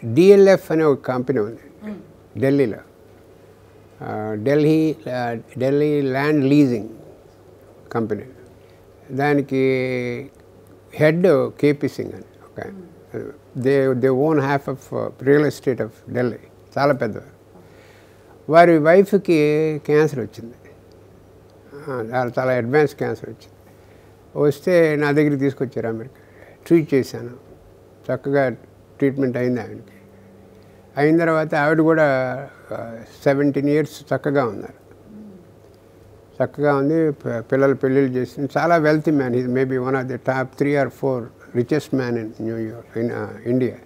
DLF అనే ఒక company ఉంది ఢిల్లీలో ఆ, ఢిల్లీ ఆ, ఢిల్లీ ల్యాండ్ లీజింగ్ కంపెనీ దానికి హెడ్ కేపీ సింగ్ అని ఒక they they own half of real estate of Delhi చాలా పెద్దవారు వారి వైఫ్కి క్యాన్సర్ వచ్చింది ఆ, చాలా చాలా అడ్వాన్స్ క్యాన్సర్ వచ్చింది వస్తే నా దగ్గరికి తీసుకొచ్చారు అమెరికా ట్రీట్ చేశాను చక్కగా ట్రీట్మెంట్ అయింది ఆవిడకి అయిన తర్వాత ఆవిడ కూడా సెవెంటీన్ ఇయర్స్ చక్కగా ఉన్నారు చక్కగా ఉంది ప- పిల్లలు పెళ్ళిళ్ళు చేసింది చాలా wealthy man is maybe one of the top three or four richest man in New York in India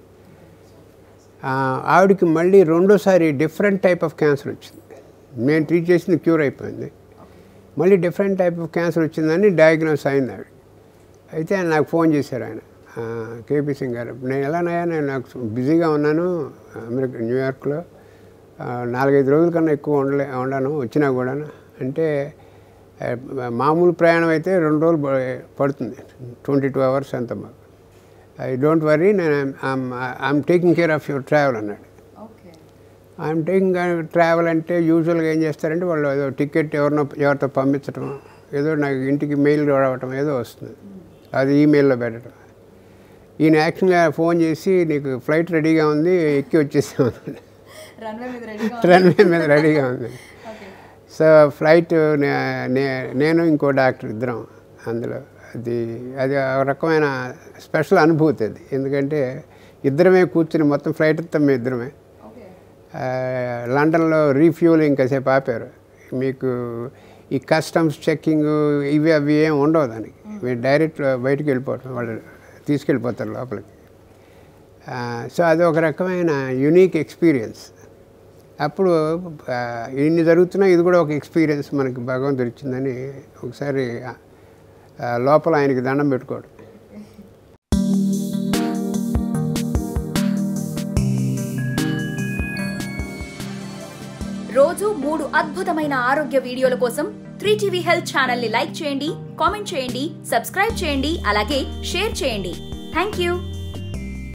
ఆవిడకి మళ్ళీ రెండోసారి డిఫరెంట్ టైప్ ఆఫ్ క్యాన్సర్ వచ్చింది మేము ట్రీట్ చేసింది క్యూర్ అయిపోయింది మళ్ళీ డిఫరెంట్ టైప్ ఆఫ్ క్యాన్సర్ వచ్చిందని డయాగ్నోస్ అయింది ఆవిడ అయితే ఆయన నాకు ఫోన్ చేశారు ఆయన ఆ, కేపీ సింగ్ గారు నేను ఎలానయ్యా నేను నాకు బిజీగా ఉన్నాను అమెరికా న్యూయార్క్లో ఆ, నాలుగైదు రోజుల కన్నా ఎక్కువ ఉండలే ఉండను వచ్చినా కూడా అంటే ఆ, మామూలు ప్రయాణం అయితే రెండు రోజులు ప- పడుతుంది ట్వంటీ టూ అవర్స్ అంత మాకు ఐ డోంట్ వరీ నేను I'm taking care of your travel అన్నాడు ఓకే ఐఎమ్ టేకింగ్ ట్రావెల్ అంటే యూజువల్గా ఏం చేస్తారంటే వాళ్ళు ఏదో టికెట్ ఎవరినో ఎవరితో పంపించడం ఏదో నాకు ఇంటికి మెయిల్ రావటం ఏదో వస్తుంది అది ఈమెయిల్లో పెట్టడం ఈయన యాక్చువల్గా ఫోన్ చేసి నీకు ఫ్లైట్ రెడీగా ఉంది ఎక్కి వచ్చేసాం రన్వే మీద రెడీగా రన్వే మీద రెడీగా ఉంది ఓకే సో ఫ్లైట్ నే- నే- నేను ఇంకో డాక్టర్ ఇద్దరం అందులో అది అది ఒక రకమైన స్పెషల్ అనుభూతి అది ఎందుకంటే ఇద్దరమే కూర్చుని మొత్తం ఫ్లైట్ అంతా మేము ఇద్దరమే ఓకే ఆ, లండన్లో రీఫ్యూలింగ్ కాసేపు ఆపారు మీకు ఈ కస్టమ్స్ చెక్కింగ్ ఇవి అవి ఏం ఉండవు దానికి మీరు డైరెక్ట్ బయటికి వెళ్ళిపోవటం వాళ్ళు తీసుకెళ్ళిపోతారు లోపలికి ఆ, సో అది ఒక రకమైన యునీక్ ఎక్స్పీరియన్స్ అప్పుడు ఆ, ఇన్ని జరుగుతున్నా ఇది కూడా ఒక ఎక్స్పీరియన్స్ మనకి భగవంతుడు ఇచ్చిందని ఒకసారి ఆ, లోపల ఆయనకి దండం పెట్టుకోవడం రోజు మూడు అద్భుతమైన ఆరోగ్య వీడియోల కోసం త్రీ టీవీ హెల్త్ ఛానల్ ని లైక్ చేయండి కామెంట్ చేయండి సబ్స్క్రైబ్ చేయండి అలాగే షేర్ చేయండి థ్యాంక్ యూ